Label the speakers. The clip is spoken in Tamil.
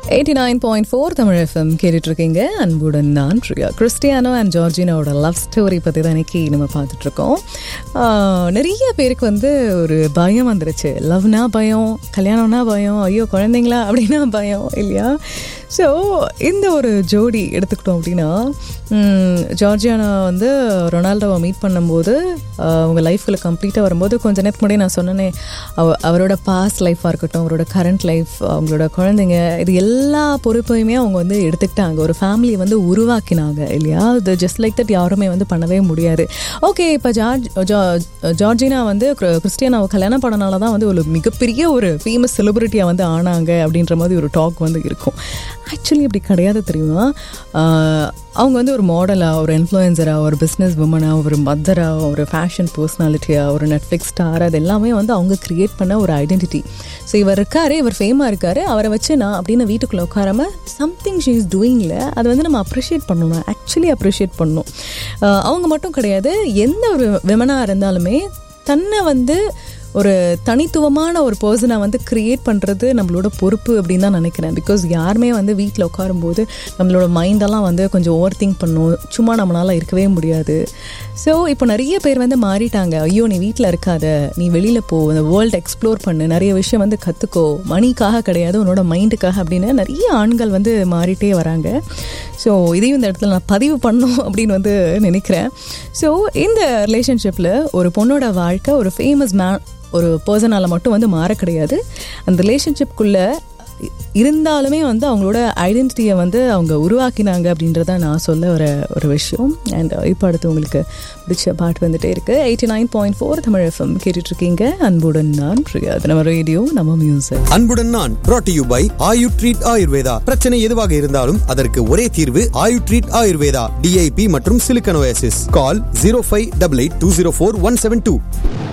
Speaker 1: eighty nine point four Tamil FM கேட்டுட்டு இருக்கீங்க அன்புடன் நான் பிரியா கிறிஸ்டியானோ அண்ட் ஜார்ஜினாவோட லவ் ஸ்டோரி பற்றி தான் இன்னைக்கு நம்ம பார்த்துட்டு இருக்கோம் ஆஹ், நிறைய பேருக்கு வந்து ஒரு பயம் வந்துருச்சு லவ்னா பயம் கல்யாணம்னா பயம் ஐயோ குழந்தைங்களா அப்படின்னா பயம் இல்லையா ஸோ இந்த ஒரு ஜோடி எடுத்துக்கிட்டோம் அப்படின்னா ம், ஜார்ஜியானா வந்து ரொனால்டோவை மீட் பண்ணும்போது ஆஹ், அவங்க லைஃப்பில் கம்ப்ளீட்டாக வரும்போது கொஞ்ச நேரத்துக்கு முன்னாடி நான் சொன்னேனே அவ அவரோட பாஸ்ட் லைஃபாக இருக்கட்டும் அவரோட கரண்ட் லைஃப் அவங்களோட குழந்தைங்க இது எல்லா பொறுப்பையுமே அவங்க வந்து எடுத்துக்கிட்டாங்க ஒரு ஃபேமிலியை வந்து உருவாக்கினாங்க இல்லையா இது ஜஸ்ட் லைக் தட் யாருமே வந்து பண்ணவே முடியாது ஓகே இப்போ ஜார்ஜ் ஜா- ஜார்ஜினா வந்து கிற- கிறிஸ்டியானாவை கல்யாணம் பண்ணனால தான் வந்து ஒரு மிகப்பெரிய ஒரு ஃபேமஸ் செலிபிரிட்டியாக வந்து ஆனாங்க அப்படின்ற மாதிரி ஒரு டாக் வந்து இருக்கும் ஆக்சுவலி அப்படி கிடையாது தெரியுமா ஆஹ் அவங்க வந்து ஒரு மாடலாக ஒரு இன்ஃப்ளூயன்சராக ஒரு பிஸ்னஸ் உமனாக ஒரு மதராக ஒரு ஃபேஷன் பர்சனாலிட்டியாக ஒரு நெட்ஃப்ளிக்ஸ் ஸ்டார் அது எல்லாமே வந்து அவங்க கிரியேட் பண்ண ஒரு ஐடென்டிட்டி ஸோ இவர் இருக்காரு இவர் ஃபேமாக இருக்காரு அவரை வச்சு நான் அப்படின்னு வீட்டுக்குள்ளே உட்காராம சம்திங் ஷீ இஸ் டூயிங்கில் அதை வந்து நம்ம அப்ரிஷியேட் பண்ணணும் ஆக்சுவலி அப்ரிஷியேட் பண்ணணும் ஆஹ் அவங்க மட்டும் கிடையாது எந்த ஒரு விமனாக இருந்தாலுமே தன்னை வந்து ஒரு தனித்துவமான ஒரு பர்சனை வந்து கிரியேட் பண்ணுறது நம்மளோட பொறுப்பு அப்படின்னு தான் நினைக்கிறேன் பிகாஸ் யாருமே வந்து வீட்டில் உட்காரும்போது நம்மளோட மைண்டெல்லாம் வந்து கொஞ்சம் ஓவர் திங்க் பண்ணும் சும்மா நம்மளால இருக்கவே முடியாது ஸோ இப்போ நிறைய பேர் வந்து மாறிட்டாங்க ஐயோ நீ வீட்டில் இருக்காத நீ வெளியில் போ இந்த வேர்ல்டு எக்ஸ்ப்ளோர் பண்ணு நிறைய விஷயம் வந்து கற்றுக்கோ மணிக்காக கிடையாது உன்னோட மைண்டுக்காக அப்படின்னு நிறைய ஆண்கள் வந்து மாறிட்டே வராங்க ஸோ இதையும் இந்த இடத்துல நான் பதிவு பண்ணணும் அப்படின்னு வந்து நினைக்கிறேன் ஸோ இந்த ரிலேஷன்ஷிப்பில் ஒரு பொண்ணோட வாழ்க்கை ஒரு ஃபேமஸ் மே ஒரு பர்சனால் மட்டும் வந்து மாற கிடையாது அந்த ரிலேஷன்ஷிப்குள்ளே இருந்தாலுமே வந்து அவங்களோட ஐடென்டிட்டியை வந்து அவங்க உருவாக்கினாங்க அப்படின்றத நான் சொல்ல வர ஒரு விஷயம் அண்ட் இப்போ அடுத்து உங்களுக்கு பிடிச்ச பாட்டு வந்துட்டே இருக்கு eighty nine point four Tamil FM கேட்டுட்டு இருக்கீங்க அன்புடன் நான் பிரியா அது நம்ம ரேடியோ நம்ம மியூசிக்
Speaker 2: அன்புடன் நான் brought to you by Ayu treat Ayurveda பிரச்சனை எதுவாக இருந்தாலும் அதற்கு ஒரே தீர்வு ஆயு ட்ரீட் ஆயுர்வேதா டிஐபி மற்றும் சிலிக்கனோசிஸ் call zero five double eight two zero four one seven two